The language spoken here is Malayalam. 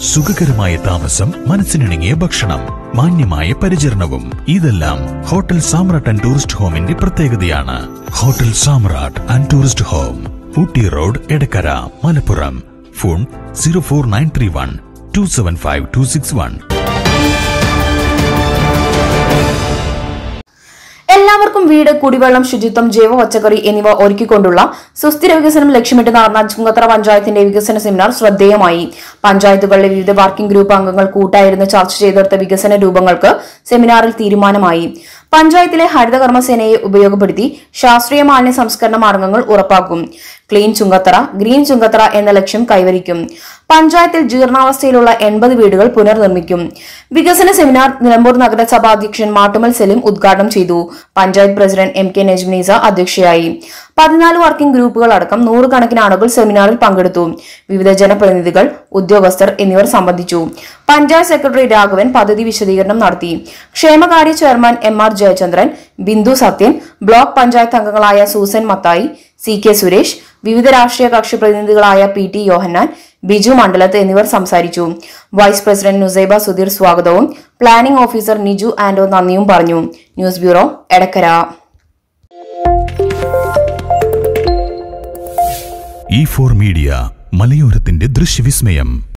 സുഖകരമായ താമസം മനസ്സിനിണങ്ങിയ ഭക്ഷണം മാന്യമായ പരിചരണവും ഇതെല്ലാം ഹോട്ടൽ സാമ്രാട്ട് ആൻഡ് ടൂറിസ്റ്റ് ഹോമിന്റെ പ്രത്യേകതയാണ് hotel Samrat and tourist home Ooty road Edakkara Malappuram phone zero four nine three one two seven five two six one എല്ലാവർക്കും വീട് കുടിവെള്ളം ശുചിത്വം ജൈവ പച്ചക്കറി എന്നിവ ഒരുക്കിക്കൊണ്ടുള്ള സുസ്ഥിര വികസനം ലക്ഷ്യമിട്ട് നടന്ന ചുങ്കത്തറ പഞ്ചായത്തിന്റെ വികസന സെമിനാർ ശ്രദ്ധേയമായി പഞ്ചായത്തുകളിലെ വിവിധ വർക്കിംഗ് ഗ്രൂപ്പ് അംഗങ്ങൾ കൂട്ടായിരുന്ന് ചർച്ച ചെയ്തെടുത്ത വികസന രൂപങ്ങൾക്ക് സെമിനാറിൽ തീരുമാനമായി പഞ്ചായത്തിലെ ഹരിതകർമ്മസേനയെ ഉപയോഗപ്പെടുത്തി ശാസ്ത്രീയ മാലിന്യ സംസ്കരണ മാർഗങ്ങൾ ഉറപ്പാക്കും ക്ലീൻ ചുങ്കത്തറ ഗ്രീൻ ചുങ്കത്തറ എന്ന ലക്ഷ്യം കൈവരിക്കും പഞ്ചായത്തിൽ ജീർണാവസ്ഥയിലുള്ള എൺപത് വീടുകൾ പുനർനിർമ്മിക്കും വികസന സെമിനാർ നിലമ്പൂർ നഗരസഭാ അധ്യക്ഷൻ മാട്ടുമൽ സലീം ഉദ്ഘാടനം ചെയ്തു panchayat president M K Najmeesa അധ്യക്ഷയായി പതിനാല് വർക്കിംഗ് ഗ്രൂപ്പുകൾ അടക്കം നൂറുകണക്കിന് ആളുകൾ സെമിനാറിൽ പങ്കെടുത്തു വിവിധ ജനപ്രതിനിധികൾ ഉദ്യോഗസ്ഥർ എന്നിവർ സംബന്ധിച്ചു പഞ്ചായത്ത് സെക്രട്ടറി രാഘവൻ പദ്ധതി വിശദീകരണം നടത്തി ക്ഷേമകാര്യ chairman M R Jayachandran Bindu Sathyan block panchayat അംഗങ്ങളായ Susan Mathai C K Suresh വിവിധ രാഷ്ട്രീയ കക്ഷി പ്രതിനിധികളായ പി ടി യോഹന്നാൻ ബിജു മണ്ഡലത്ത് എന്നിവർ സംസാരിച്ചു വൈസ് പ്രസിഡന്റ് നുസൈബ സുധീർ സ്വാഗതവും പ്ലാനിംഗ് ഓഫീസർ നിജു ആന്റോ നന്ദിയും പറഞ്ഞു news bureau Edakkara E four media മലയോരത്തിന്റെ ദൃശ്യവിസ്മയം